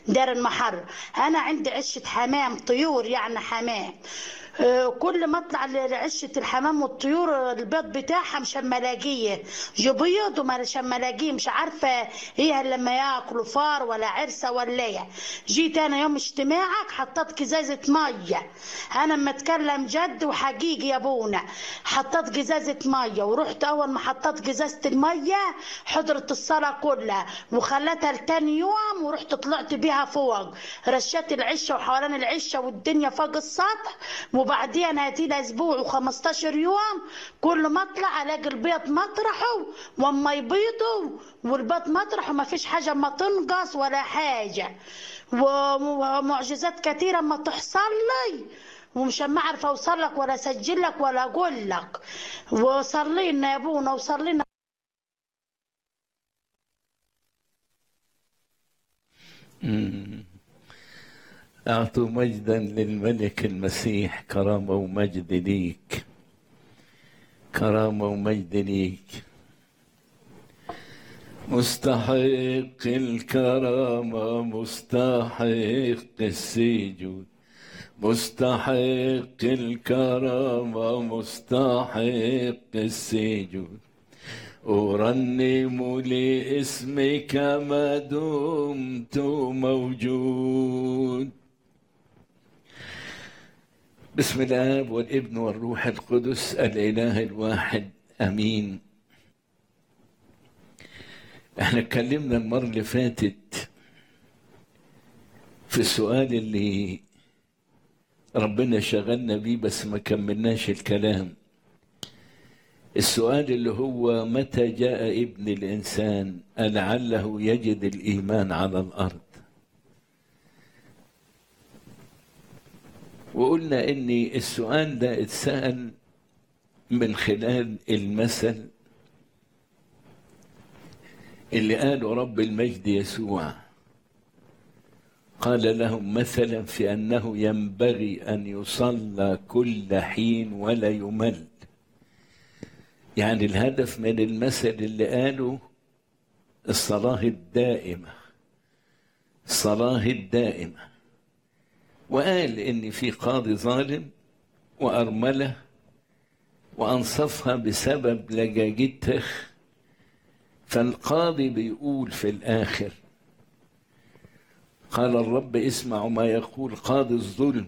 دار المحر انا عندي عشه حمام طيور يعني حمام آه، كل ما اطلع لعشه الحمام والطيور البيض بتاعها مش اما الاقيه جبيض ومش اما الاقيه مش عارفه هي لما ياكلوا فار ولا عرسه ولا ايه جيت انا يوم اجتماعك حطيت كزازه ميه انا اما اتكلم جد وحقيقي يا ابونا حطيت جزازه ميه ورحت اول ما حطيت جزازه الميه حضرت الصلاه كلها وخلتها لتاني يوم ورحت طلعت بيها فوق رشيت العشه وحوالين العشه والدنيا فوق السطح وبعدين هاتي اسبوع و15 يوم كل ما اطلع الاقي البيض مطرحه واما يبيضوا والبيض مطرحه ما فيش حاجه ما تنقص ولا حاجه ومعجزات كثيره ما تحصل لي ومش ما اعرف اوصل لك ولا اسجل لك ولا اقول لك وصلي لنا يا ابونا وصلي لنا مم. أعطوا مجدا للملك المسيح كرامة ومجد ليك كرامة ومجد ليك مستحق الكرامة مستحق السجود مستحق الكرامة مستحق السجود أرنم لاسمك ما دمت موجود بسم الآب والابن والروح القدس الإله الواحد آمين احنا اتكلمنا المرة اللي فاتت في السؤال اللي ربنا شغلنا بيه بس ما كملناش الكلام السؤال اللي هو متى جاء ابن الإنسان لعله يجد الإيمان على الأرض وقلنا إن السؤال ده اتسأل من خلال المثل اللي قاله رب المجد يسوع قال لهم مثلا في أنه ينبغي أن يصلى كل حين ولا يمل يعني الهدف من المثل اللي قاله الصلاة الدائمة الصلاة الدائمة وقال إن في قاضي ظالم وأرملة وأنصفها بسبب لجاجتها فالقاضي بيقول في الآخر قال الرب اسمعوا ما يقول قاضي الظلم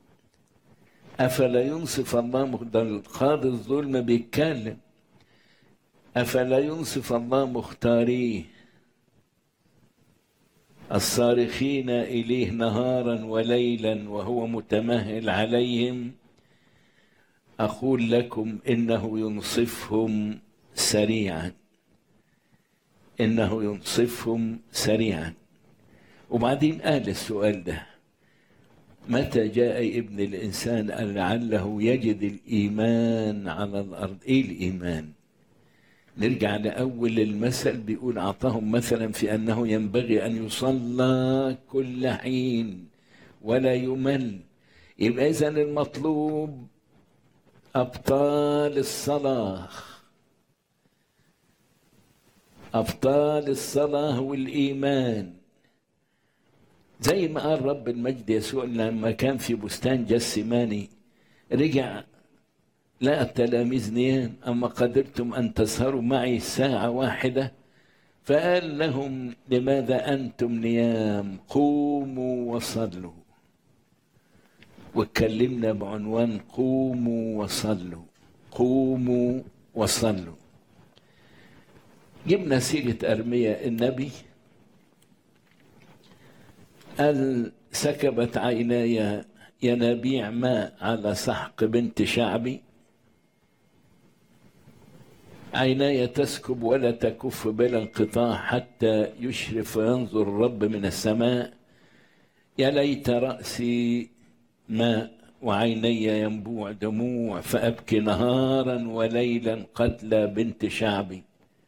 أفلا ينصف الله ده القاضي الظلم بيتكلم أفلا ينصف الله مختاريه الصارخين إليه نهارا وليلا وهو متمهل عليهم أقول لكم إنه ينصفهم سريعا إنه ينصفهم سريعا وبعدين قال السؤال ده متى جاء ابن الإنسان لعله يجد الإيمان على الأرض إيه الإيمان نرجع لأول المثل بيقول أعطاهم مثلا في أنه ينبغي أن يصلى كل حين ولا يمل يبقى إذا المطلوب أبطال الصلاة أبطال الصلاة والإيمان زي ما قال رب المجد يسوع لما كان في بستان جسماني رجع لقى التلاميذ نيام أما قدرتم أن تسهروا معي ساعة واحدة فقال لهم لماذا أنتم نيام قوموا وصلوا واتكلمنا بعنوان قوموا وصلوا قوموا وصلوا جبنا سيرة أرميا النبي قال سكبت عيناي ينابيع ماء على سحق بنت شعبي عيناي تسكب ولا تكف بلا انقطاع حتى يشرف وينظر الرب من السماء يا ليت رأسي ماء وعيني ينبوع دموع فأبكي نهارا وليلا قتلى بنت شعبي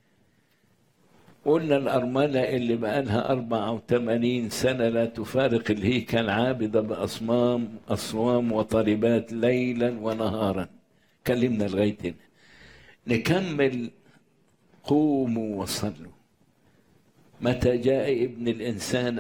قلنا الأرملة اللي بقالها أربعة وثمانين سنة لا تفارق الهيكل عابدة بأصمام أصوام وطالبات ليلا ونهارا كلمنا لغاية هنا نكمل قوموا وصلوا متى جاء ابن الإنسان